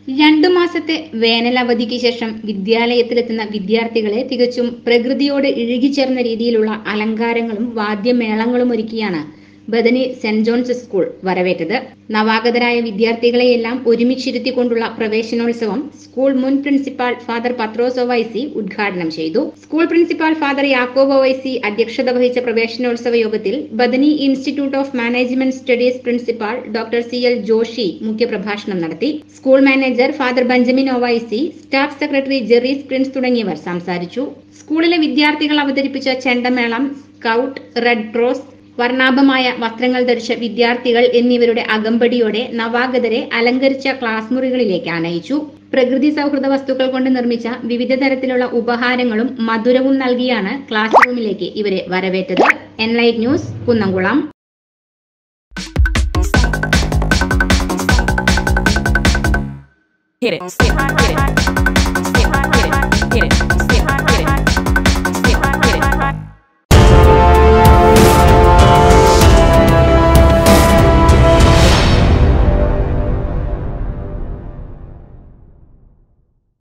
രണ്ടു മാസത്തെ വേനലവധിക്ക് ശേഷം വിദ്യാലയത്തിലെത്തുന്ന വിദ്യാർത്ഥികളെ തികച്ചും പ്രകൃതിയോട് ഇഴുകിച്ചേർന്ന രീതിയിലുള്ള അലങ്കാരങ്ങളും വാദ്യമേളങ്ങളും ഒരുക്കിയാണ് ബദനി സെന്റ് ജോൺസ് സ്കൂൾ വരവേറ്റത് നവാഗതരായ വിദ്യാർത്ഥികളെയെല്ലാം ഒരുമിച്ചിരുത്തിക്കൊണ്ടുള്ള പ്രവേശനോത്സവം സ്കൂൾ മുൻ പ്രിൻസിപ്പാൾ ഫാദർ പത്രോസ് ഒവൈസി ഉദ്ഘാടനം ചെയ്തു സ്കൂൾ പ്രിൻസിപ്പാൾ ഫാദർ യാക്കോബ് ഒവൈസി അധ്യക്ഷത വഹിച്ച പ്രവേശനോത്സവ യോഗത്തിൽ Bethany institute of management studies principal doctor C L Joshi മുഖ്യപ്രഭാഷണം നടത്തി school manager father Benjamin Owaisi staff secretary Jerees Prince തുടങ്ങിയവർ സംസാരിച്ചു സ്കൂളിലെ വിദ്യാർത്ഥികൾ അവതരിപ്പിച്ച ചെണ്ടമേളം സ്കൗട്ട് റെഡ് ക്രോസ് വർണ്ണാഭമായ വസ്ത്രങ്ങൾ ധരിച്ച വിദ്യാർത്ഥികൾ എന്നിവരുടെ അകമ്പടിയോടെ നവാഗതരെ അലങ്കരിച്ച ക്ലാസ് മുറികളിലേക്ക് ആനയിച്ചു പ്രകൃതി സൗഹൃദ വസ്തുക്കൾ കൊണ്ട് നിർമ്മിച്ച വിവിധ തരത്തിലുള്ള ഉപഹാരങ്ങളും മധുരവും നൽകിയാണ് ക്ലാസ് റൂമിലേക്ക് ഇവരെ വരവേറ്റത് enlight news Kunnamkulam Hit it, skip, hit it, skip, hit it.